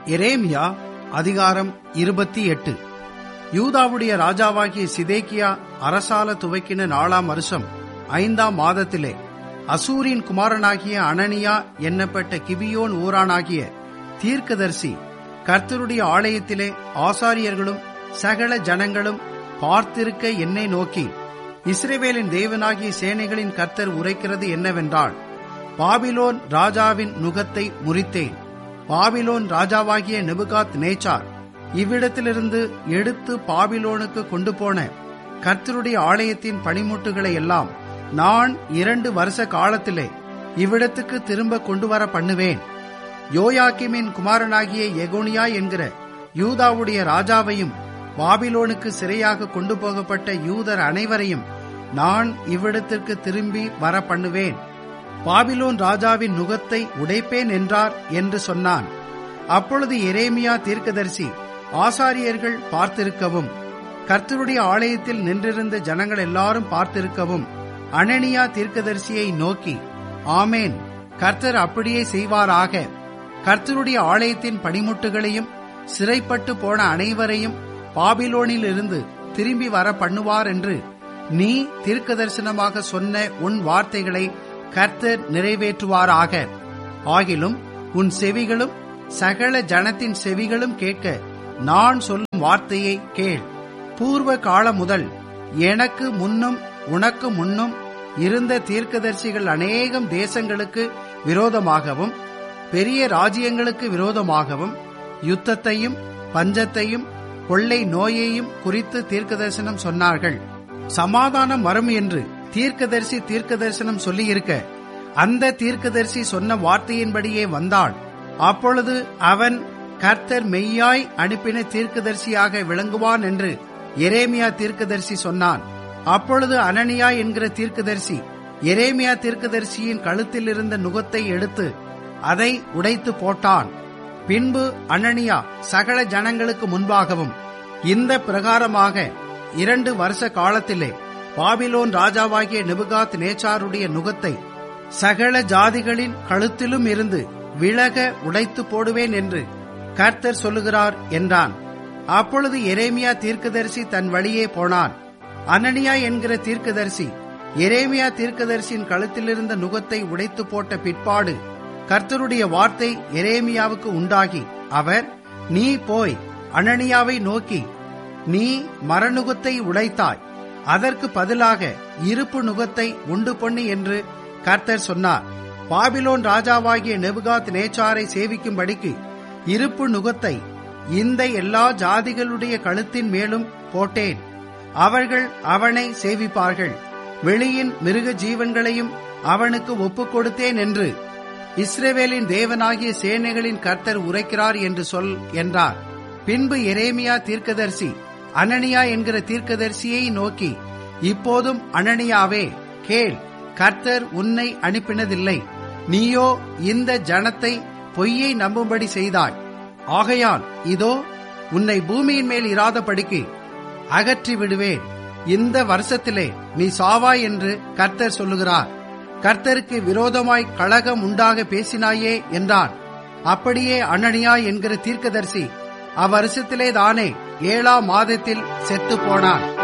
எரேமியா அதிகாரம் இருபத்தி எட்டு யூதாவுடைய ராஜாவாகிய சிதேக்கியா அரசால துவக்கின நாலாம் வருஷம் ஐந்தாம் மாதத்திலே அசூரின் குமாரனாகிய அனனியா என்னப்பட்ட கிபியோன் ஊரானாகிய தீர்க்கதர்சி கர்த்தருடைய ஆலயத்திலே ஆசாரியர்களும் சகல ஜனங்களும் பார்த்திருக்க என்னை நோக்கி இஸ்ரேவேலின் தேவனாகிய சேனைகளின் கர்த்தர் உரைக்கிறது என்னவென்றால் பாபிலோன் ராஜாவின் நுகத்தை முறித்தேன் பாபிலோன் ராஜாவாகிய நெபுகாத் நேச்சார் இவ்விடத்திலிருந்து எடுத்து பாபிலோனுக்கு கொண்டு போன கர்த்தருடைய ஆலயத்தின் பணிமுட்டுகளை எல்லாம் நான் இரண்டு வருஷ காலத்திலே இவ்விடத்துக்கு திரும்ப கொண்டு வர பண்ணுவேன் யோயாக்கிமின் குமாரனாகிய எகோனியா என்கிற யூதாவுடைய ராஜாவையும் பாபிலோனுக்கு சிறையாக கொண்டு போகப்பட்ட யூதர் அனைவரையும் நான் இவ்விடத்திற்கு திரும்பி வர பண்ணுவேன் பாபிலோன் ராஜாவின் நுகத்தை உடைப்பேன் என்றார் என்று சொன்னான் அப்பொழுது எரேமியா தீர்க்கதரிசி ஆசாரியர்கள் பார்த்திருக்கவும் கர்த்தருடைய ஆலயத்தில் நின்றிருந்த ஜனங்கள் எல்லாரும் பார்த்திருக்கவும் அனனியா தீர்க்கதரிசியை நோக்கி ஆமேன் கர்த்தர் அப்படியே செய்வாராக கர்த்தருடைய ஆலயத்தின் பணிமுட்டுகளையும் சிறைப்பட்டு போன அனைவரையும் பாபிலோனில் இருந்து திரும்பி வர பண்ணுவார் என்று நீ தீர்க்க தரிசனமாக சொன்ன உன் வார்த்தைகளை கர்த்தர் நிறைவேற்றுவாராக ஆகிலும் உன் செவிகளும் சகல ஜனத்தின் செவிகளும் கேட்க நான் சொல்லும் வார்த்தையை கேள் பூர்வ காலம் முதல் எனக்கு முன்னும் உனக்கு முன்னும் இருந்த தீர்க்கதரிசிகள் அநேகம் தேசங்களுக்கு விரோதமாகவும் பெரிய ராஜ்யங்களுக்கு விரோதமாகவும் யுத்தத்தையும் பஞ்சத்தையும் கொள்ளை நோயையும் குறித்து தீர்க்கதரிசனம் சொன்னார்கள் சமாதானம் வரும் என்று தீர்க்கதரிசி தீர்க்கதரிசனம் சொல்லியிருக்க அந்த தீர்க்கதரிசி சொன்ன வார்த்தையின்படியே வந்தான் அப்பொழுது அவன் கர்த்தர் மெய்யாய் அனுப்பின தீர்க்கதரிசியாக விளங்குவான் என்று எரேமியா தீர்க்கதரிசி சொன்னான் அப்பொழுது அனனியா என்கிற தீர்க்கதரிசி எரேமியா தீர்க்கதரிசியின் கழுத்தில் இருந்த நுகத்தை எடுத்து அதை உடைத்து போட்டான் பின்பு அனனியா சகல ஜனங்களுக்கு முன்பாகவும் இந்த பிரகாரமாக இரண்டு வருஷ காலத்திலே பாபிலோன் ராஜாவாகிய நெபுகாத் நேச்சாருடைய நுகத்தை சகல ஜாதிகளின் கழுத்திலும் இருந்து விலக உடைத்து போடுவேன் என்று கர்த்தர் சொல்லுகிறார் என்றான் அப்பொழுது எரேமியா தீர்க்கதரிசி தன் வழியே போனான் அனனியா என்கிற தீர்க்கதரிசி எரேமியா தீர்க்கதரிசியின் கழுத்திலிருந்த நுகத்தை உடைத்து போட்ட பிற்பாடு கர்த்தருடைய வார்த்தை எரேமியாவுக்கு உண்டாகி அவர் நீ போய் அனனியாவை நோக்கி நீ மரநுகத்தை உடைத்தாய் அதற்கு பதிலாக இருப்பு நுகத்தை உண்டு பண்ணி என்று கர்த்தர் சொன்னார் பாபிலோன் ராஜாவாகிய நெபுகாத் நேச்சாரை சேவிக்கும்படிக்கு இருப்பு நுகத்தை இந்த எல்லா ஜாதிகளுடைய கழுத்தின் மேலும் போட்டேன் அவர்கள் அவனை சேவிப்பார்கள் வெளியின் மிருக ஜீவன்களையும் அவனுக்கு ஒப்புக் கொடுத்தேன் என்று இஸ்ரேவேலின் தேவனாகிய சேனைகளின் கர்த்தர் உரைக்கிறார் என்று சொல் என்றார் பின்பு எரேமியா தீர்க்கதரிசி அனனியா என்கிற தீர்க்கதரிசியை நோக்கி இப்போதும் அனனியாவே கேள் கர்த்தர் உன்னை அனுப்பினதில்லை நீயோ இந்த ஜனத்தை பொய்யை நம்பும்படி செய்தாய் ஆகையால் இதோ உன்னை பூமியின் மேல் இராதபடிக்கு அகற்றி விடுவேன் இந்த வருஷத்திலே நீ சாவாய் என்று கர்த்தர் சொல்லுகிறார் கர்த்தருக்கு விரோதமாய் கழகம் உண்டாக பேசினாயே என்றான் அப்படியே அனனியா என்கிற தீர்க்கதரிசி அவ்வருஷத்திலே தானே ஏழாம் மாதத்தில் செத்து போனான்